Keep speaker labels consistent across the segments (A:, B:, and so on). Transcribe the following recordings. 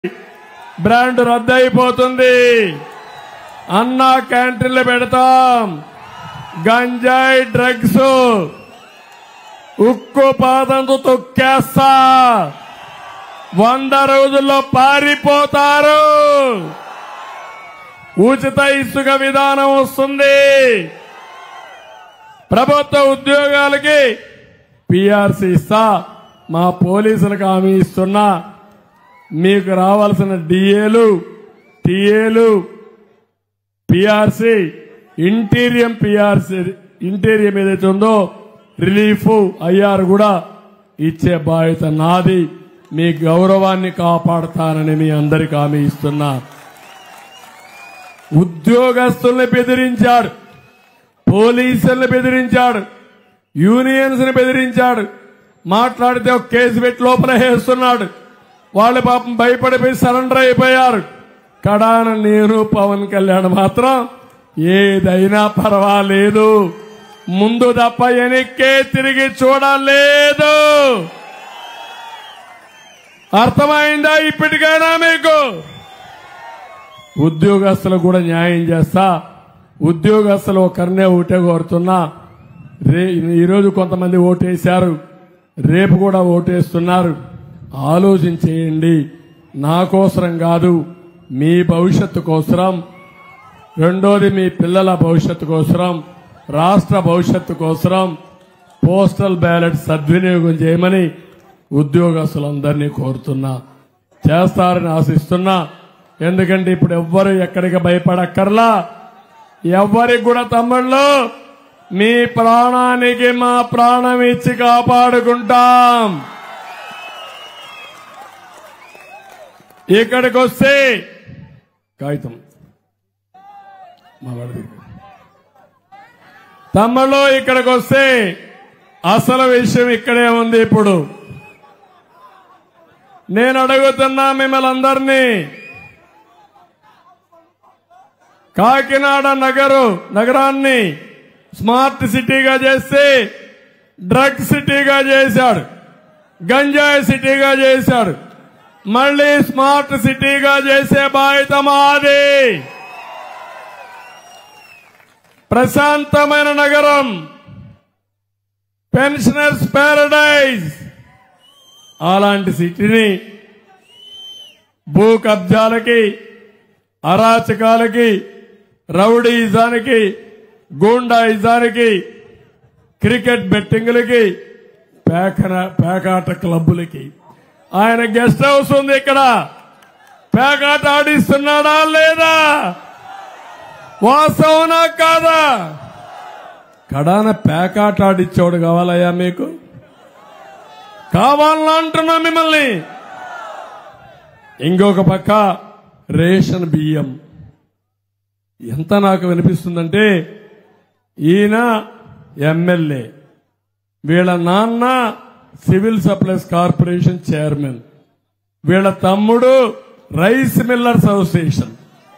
A: brand రద్దయిపోతుంది అన్నా క్యాంటీన్లు పెడతాం గంజాయి డ్రగ్స్ ఉక్కు పాదంతో తొక్కేస్తా వంద రోజుల్లో పారిపోతారు ఉచిత ఇసుక విధానం వస్తుంది ప్రభుత్వ ఉద్యోగాలకి పిఆర్సీ ఇస్తా మా పోలీసులకు హామీ ఇస్తున్నా మీకు రావాల్సిన డిఏలు టిఏలు పిఆర్సీ ఇంటీరియం పిఆర్సీ ఇంటీరియం ఏదైతే ఉందో రిలీఫ్ ఐఆర్ కూడా ఇచ్చే బాధ్యత నాది మీ గౌరవాన్ని కాపాడతానని మీ అందరికి హామీ ఇస్తున్నా ఉద్యోగస్తుల్ని బెదిరించాడు పోలీసుల్ని బెదిరించాడు యూనియన్స్ ని బెదిరించాడు మాట్లాడితే ఒక కేసు పెట్టి లోపల వేస్తున్నాడు వాళ్ళు పాపం భయపడిపోయి సరెండర్ అయిపోయారు కడాన నేను పవన్ కళ్యాణ్ మాత్రం ఏదైనా పర్వాలేదు ముందు తప్ప వెనక్కే తిరిగి చూడలేదు అర్థమైందా ఇప్పటికైనా మీకు ఉద్యోగస్తులకు కూడా న్యాయం చేస్తా ఉద్యోగస్తులు ఒకరినే ఒకటే కోరుతున్నా రే ఈరోజు కొంతమంది ఓటేశారు రేపు కూడా ఓటేస్తున్నారు ఆలోచన చేయండి నా కోసరం కాదు మీ భవిష్యత్తు కోసరం రెండోది మీ పిల్లల భవిష్యత్తు కోసరం రాష్ట్ర భవిష్యత్తు కోసరం పోస్టల్ బ్యాలెట్ సద్వినియోగం చేయమని ఉద్యోగస్తులందరినీ కోరుతున్నా చేస్తారని ఆశిస్తున్నా ఎందుకంటే ఇప్పుడు ఎవ్వరు ఎక్కడికి భయపడక్కర్లా ఎవ్వరికి కూడా తమ్ముళ్ళు మీ ప్రాణానికి మా ప్రాణం ఇచ్చి కాపాడుకుంటాం ఇక్కడికి వస్తే కాగితం మా వాడిది తమ్ముళ్ళు ఇక్కడికి వస్తే అసలు విషయం ఇక్కడే ఉంది ఇప్పుడు నేను అడుగుతున్నా మిమ్మల్ని అందరినీ కాకినాడ నగరు నగరాన్ని స్మార్ట్ సిటీగా చేసి డ్రగ్ సిటీగా చేశాడు గంజాయి సిటీగా చేశాడు మళ్ళీ స్మార్ట్ సిటీగా చేసే బాధ్యత మాది ప్రశాంతమైన నగరం పెన్షనర్స్ ప్యారడైజ్ అలాంటి సిటీని భూ కబ్జాలకి అరాచకాలకి రౌడీయిజానికి గూండాయిజానికి క్రికెట్ బెట్టింగులకి పేకన పేకాట క్లబ్బులకి ఆయన గెస్ట్ హౌస్ ఉంది ఇక్కడ పేకాట ఆడిస్తున్నాడా లేదా వాస్తవనా కాదా కడాన పేకాట ఆడిచ్చేవాడు కావాలయ్యా మీకు కావాలని అంటున్నా మిమ్మల్ని ఇంకొక పక్క రేషన్ బియ్యం ఎంత నాకు వినిపిస్తుందంటే ఈయన ఎమ్మెల్యే వీళ్ళ నాన్న సివిల్ సప్లైస్ కార్పొరేషన్ చైర్మన్ వీళ్ళ తమ్ముడు రైస్ మిల్లర్స్ అసోసియేషన్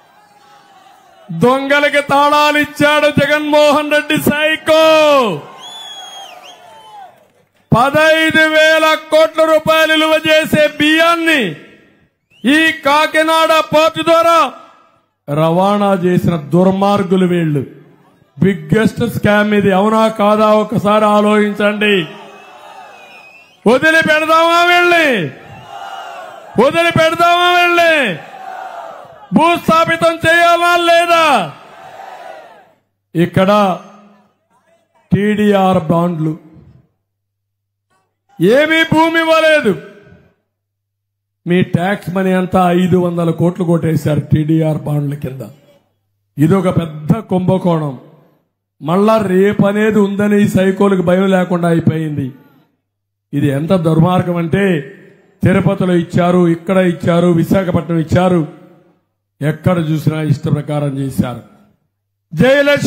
A: దొంగలకి తాళాలు ఇచ్చాడు జగన్మోహన్ రెడ్డి సైకో పదైదు వేల కోట్ల రూపాయలు విలువ చేసే బియ్యాన్ని ఈ కాకినాడ పోర్టు ద్వారా రవాణా చేసిన దుర్మార్గులు వీళ్ళు బిగ్గెస్ట్ స్కామ్ ఇది అవునా కాదా ఒకసారి ఆలోచించండి వదిలి పెడదామా వెళ్ళి వదిలి పెడదామా వెళ్ళి భూస్థాపితం చేయాలా లేదా ఇక్కడ టీడీఆర్ బాండ్లు ఏమీ భూమి ఇవ్వలేదు మీ ట్యాక్స్ మనీ అంతా ఐదు వందల కోట్లు కొట్టేశారు టీడీఆర్ బాండ్ల కింద ఇది ఒక పెద్ద కుంభకోణం మళ్ళా రేపు అనేది ఉందని ఈ సైకోలకు భయం లేకుండా అయిపోయింది ఇది ఎంత దుర్మార్గం అంటే తిరుపతిలో ఇచ్చారు ఇక్కడ ఇచ్చారు విశాఖపట్నం ఇచ్చారు ఎక్కడ చూసినా ఇష్ట ప్రకారం చేశారు జయలక్ష్మి